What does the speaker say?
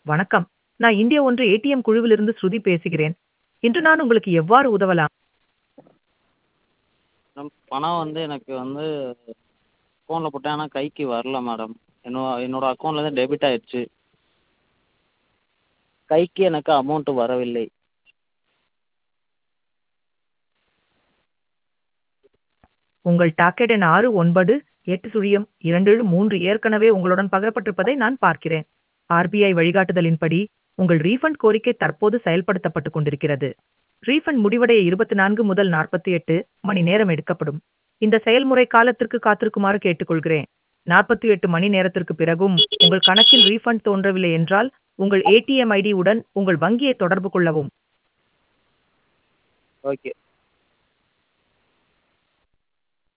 வணக்கம் நான் இந்தியா ஒன்று ஏடிஎம் குழுவிலிருந்து ஸ்ருதி பேசுகிறேன் இன்று நான் உங்களுக்கு எவ்வாறு உதவலாம் மேடம் பணம் வந்து எனக்கு வந்து அக்கௌண்ட்டில் போட்டேன் ஆனால் கைக்கு வரல மேடம் என்னோ என்னோடய அக்கௌண்ட்லேருந்து டெபிட் ஆயிடுச்சு கைக்கு எனக்கு அமௌண்ட்டு வரவில்லை உங்கள் டாக்கெட் எண் ஆறு ஒன்பது எட்டு சுழியம் இரண்டு ஏழு மூன்று ஏற்கனவே உங்களுடன் பகிரப்பட்டிருப்பதை நான் பார்க்கிறேன் ஆர்பிஐ வழிகாட்டுதலின்படி உங்கள் ரீஃபண்ட் கோரிக்கை தற்போது செயல்படுத்தப்பட்டுக் கொண்டிருக்கிறது ரீஃபண்ட் முடிவடைய இருபத்தி நான்கு முதல் நாற்பத்தி எட்டு மணி நேரம் எடுக்கப்படும் இந்த செயல்முறை காலத்திற்கு காத்திருக்குமாறு கேட்டுக்கொள்கிறேன் நாற்பத்தி எட்டு மணி நேரத்திற்கு பிறகும் உங்கள் கணக்கில் ரீஃபண்ட் தோன்றவில்லை என்றால் உங்கள் ஏடிஎம் ஐடி உடன் உங்கள் வங்கியை தொடர்பு கொள்ளவும் ஓகே